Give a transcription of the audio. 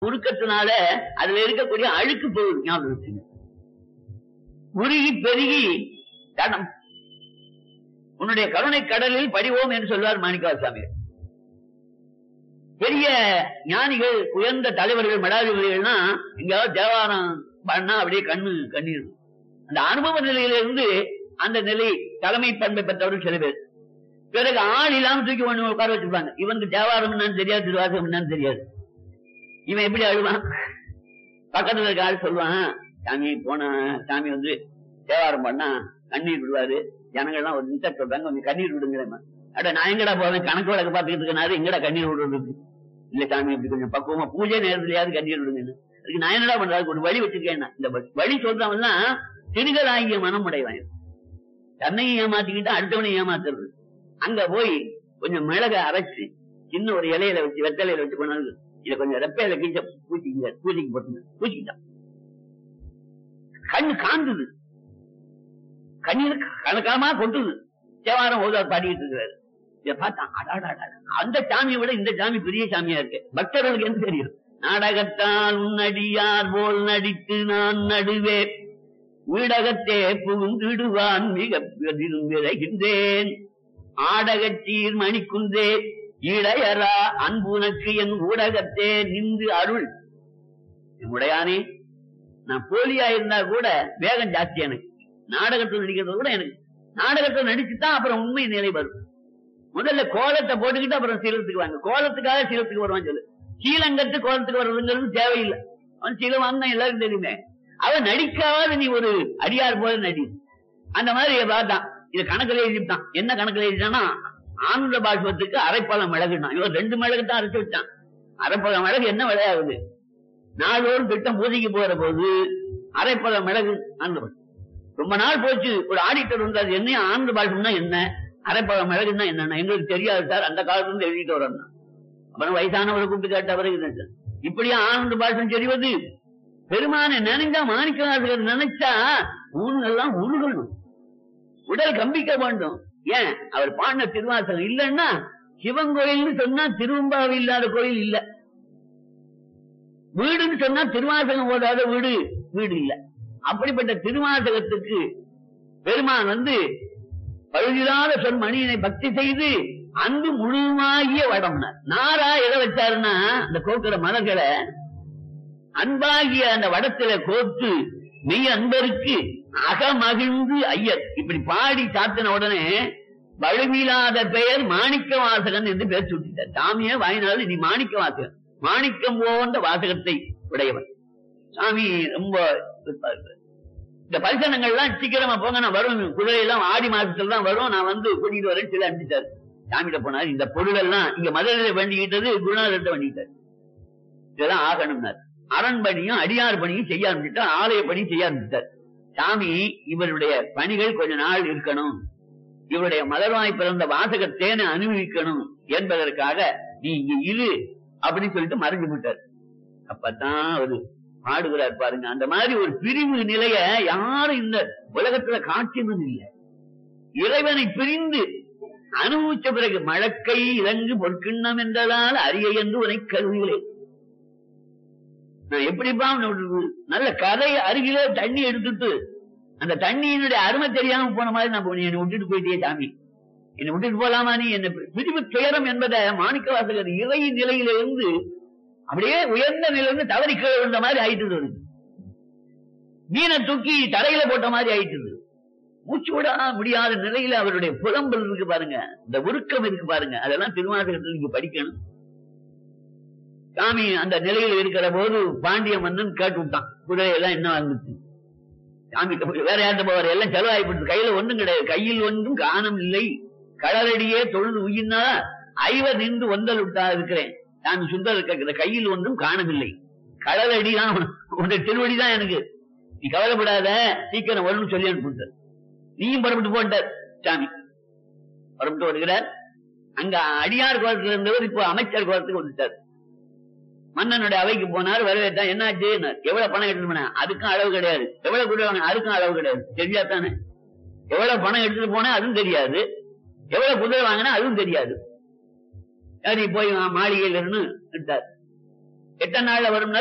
உருக்கத்தினால அதுல இருக்கக்கூடிய அழுக்கு போகுது ஞாபகம் வச்சுங்க உருகி பெருகி தடம் உன்னுடைய கருணை கடலில் படிவோம் என்று சொல்வார் மாணிக்கவாசாமி பெரிய ஞானிகள் உயர்ந்த தலைவர்கள் மடாதிபதிகள்னா எங்கேயாவது தேவாரம் பண்ணா அப்படியே கண்ணு கண்ணீர் அந்த அனுபவ நிலையிலிருந்து அந்த நிலை தலைமை பண்பை பெற்றவர்கள் சில பேர் பிறகு ஆள் இல்லாம தூக்கி ஒண்ணு உட்கார வச்சிருப்பாங்க இவனுக்கு தேவாரம் என்னன்னு தெரியாது திருவாசகம் என்னன்னு தெரியாது இவன் எப்படி அழுவான் பக்கத்துல இருக்க ஆள் சொல்லுவான் சாமி போன சாமி வந்து தேவாரம் பண்ணா கண்ணீர் விடுவாரு ஜனங்கள்லாம் ஒரு நிமிஷம் சொல்றாங்க கொஞ்சம் கண்ணீர் விடுங்கிறேன் அட நான் எங்கடா போவேன் கணக்கு வழக்கு பார்த்துக்கிட்டு இருக்கனாரு எங்கடா கண்ணீர் விடுறது இல்ல சாமி இப்படி கொஞ்சம் பக்குவமா பூஜை நேரத்திலேயாவது கண்ணீர் விடுங்க அதுக்கு நான் என்னடா பண்றது ஒரு வழி வச்சிருக்கேன் இந்த வழி சொல்றவன் சிறுகலாகிய மனம் உடைவான் தன்னையும் ஏமாத்திக்கிட்டு அடுத்தவனை ஏமாத்துறது அங்க போய் கொஞ்சம் மிளக அரைச்சு சின்ன ஒரு இலையில வச்சு வெத்தலையில வச்சு கொண்டாந்து இத கொஞ்சம் ரெப்பையில கீச்ச பூச்சிக்க பூச்சிக்கு போட்டு பூச்சிக்கிட்டான் கண்ணு காந்துது கண்ணீர் கணக்காமா கொட்டுது தேவாரம் ஓதார் பாடிட்டு இருக்கிறாரு இத பார்த்தான் அடாடாடா அந்த சாமியை விட இந்த சாமி பெரிய சாமியா இருக்கு பக்தர்களுக்கு என்ன தெரியும் நாடகத்தால் உன்னடியார் போல் நடித்து நான் நடுவேன் வீடகத்தே புகுந்திடுவான் மிக பெரிதும் விரைகின்றேன் ஆடகச்சீர் மணிக்குன்றே இடையரா அன்புனக்கு என் ஊடகத்தே நின்று அருள் உடையானே நான் போலியா இருந்தா கூட வேகம் ஜாஸ்தி எனக்கு நாடகத்தில் நடிக்கிறது கூட எனக்கு நாடகத்தில் நடிச்சுதான் அப்புறம் உண்மை நிலை வரும் முதல்ல கோலத்தை போட்டுக்கிட்டு அப்புறம் சீலத்துக்கு வாங்க கோலத்துக்காக சீலத்துக்கு வருவான் சொல்லு சீலங்கத்து கோலத்துக்கு வர்றதுங்கிறது தேவையில்லை அவன் சீலம் வாங்க எல்லாருக்கும் தெரியுமே அவன் நடிக்காத நீ ஒரு அடியார் போல நடி அந்த மாதிரி பார்த்தான் இது கணக்கில் எழுதிட்டான் என்ன கணக்கில் எழுதிட்டான்னா ஆந்திர பாஷ்பத்துக்கு அரைப்பழம் மிளகுனான் இவன் ரெண்டு மிளகு தான் அரைச்சு விட்டான் அரைப்பழம் மிளகு என்ன விளையாகுது நாளோடு திட்டம் பூஜைக்கு போற போது அரைப்பழம் மிளகு ஆந்திர ரொம்ப நாள் போச்சு ஒரு ஆடிட்டர் வந்து அது என்ன ஆந்திர பாஷ்பம்னா என்ன அரைப்பழம் மிளகுன்னா என்னன்னா எங்களுக்கு தெரியாது சார் அந்த காலத்துல இருந்து எழுதிட்டு வரோம் அப்புறம் வயசானவரை கூப்பிட்டு கேட்டவரை இப்படியா ஆனந்த பாஷம் தெரிவது பெருமானை நினைஞ்சா மாணிக்கவாசகர் நினைச்சா ஊனுங்கெல்லாம் உருகணும் உடல் கம்பிக்க வேண்டும் ஏன் அவர் பாடின திருவாசகம் இல்லைன்னா சிவன் கோயில்னு சொன்னா திருவம்பாவை இல்லாத கோயில் இல்ல வீடுன்னு சொன்னா திருவாசகம் ஓதாத வீடு வீடு இல்ல அப்படிப்பட்ட திருவாசகத்துக்கு பெருமான் வந்து பழுதில்லாத சொல் மணியனை பக்தி செய்து அன்பு முழுமாகிய வடம்னா நாரா எதை வச்சாருன்னா அந்த கோக்கிற மலர்களை அன்பாகிய அந்த வடத்துல கோத்து மெய் அன்பருக்கு அகமகிழ்ந்து ஐயர் இப்படி பாடி சாத்தின உடனே வலுவில்லாத பெயர் மாணிக்க வாசகன் என்று பேர் சுட்டிட்டார் சாமியே வாயினால் நீ மாணிக்க வாசகன் மாணிக்கம் போன்ற வாசகத்தை உடையவன் சாமி ரொம்ப இந்த பரிசனங்கள்லாம் சீக்கிரமா போங்க நான் வரும் குதிரையெல்லாம் ஆடி மாசத்துல தான் வரும் நான் வந்து கூட்டிட்டு வரேன் சில அனுப்பிச்சாரு சாமியிட போனார் இந்த பொருள் எல்லாம் இங்க மதுரையில வேண்டிக்கிட்டது குருநாதர்கிட்ட வேண்டிக்கிட்டார் இதெல்லாம் ஆகணும்னார் அரண்பணியும் அடியார் பணியும் செய்ய ஆரம்பிச்சுட்டார் ஆலய பணியும் செய்ய ஆரம்பிச்சிட்டார் சாமி இவருடைய பணிகள் கொஞ்ச நாள் இருக்கணும் இவருடைய மலர்வாய் பிறந்த வாசக தேனை அனுபவிக்கணும் என்பதற்காக நீ இங்க இரு அப்படின்னு சொல்லிட்டு மறைஞ்சு விட்டார் அப்பதான் அவரு பாடுகிறார் பாருங்க அந்த மாதிரி ஒரு பிரிவு நிலைய யாரும் இந்த உலகத்துல காட்சியதும் இல்லை இறைவனை பிரிந்து அனுபவிச்ச பிறகு மழக்கை இறங்கு பொற்கிண்ணம் என்றதால் அரிய என்று உனை கருதுகிறேன் நான் எப்படிப்பா நல்ல கரை அருகிலே தண்ணி எடுத்துட்டு அந்த தண்ணியினுடைய அருமை தெரியாம போன மாதிரி நான் என்னை விட்டுட்டு போயிட்டே சாமி என்னை விட்டுட்டு போலாமா நீ என்ன பிரிவு துயரம் என்பதை மாணிக்க வாசகர் இறை நிலையிலிருந்து அப்படியே உயர்ந்த நிலையிலிருந்து தவறி கீழே விழுந்த மாதிரி ஆயிட்டு வருது மீனை தூக்கி தரையில போட்ட மாதிரி ஆயிட்டு மூச்சு விட முடியாத நிலையில அவருடைய புலம்பல் இருக்கு பாருங்க இந்த உருக்கம் இருக்கு பாருங்க அதெல்லாம் திருவாசகத்தில் நீங்க படிக்கணும் சாமி அந்த நிலையில் இருக்கிற போது பாண்டிய மன்னன் கேட்டு விட்டான் குதிரையெல்லாம் என்ன வந்துச்சு சாமி வேற யார்கிட்ட போவார் எல்லாம் செலவாய்ப்பட்டு கையில ஒண்ணும் கிடையாது கையில் ஒன்றும் காணம் இல்லை கடலடியே தொழுது உயிர்னா ஐவர் நின்று ஒந்தல் விட்டா இருக்கிறேன் நான் சுந்தர் கேட்கிற கையில் ஒன்றும் காணவில்லை கடலடி தான் உன்னுடைய திருவடி தான் எனக்கு நீ கவலைப்படாத சீக்கிரம் வரும்னு சொல்லி அனுப்பிட்டார் நீயும் புறப்பட்டு போட்டார் சாமி புறப்பட்டு வருகிறார் அங்க அடியார் கோலத்துல இருந்தவர் இப்போ அமைச்சர் கோலத்துக்கு வந்துட்டார் மன்னனுடைய அவைக்கு போனார் வரவேற்றா என்னாச்சு எவ்வளவு பணம் எடுத்துட்டு போன அதுக்கும் அளவு கிடையாது எவ்வளவு கொடுவாங்க அதுக்கும் அளவு கிடையாது தெரியா தானே எவ்வளவு பணம் எடுத்துட்டு போனேன் அதுவும் தெரியாது எவ்வளவு குதிரை வாங்கினா அதுவும் தெரியாது சரி போய் மாளிகையில இருந்து விட்டார் எத்தனை நாள்ல வரும்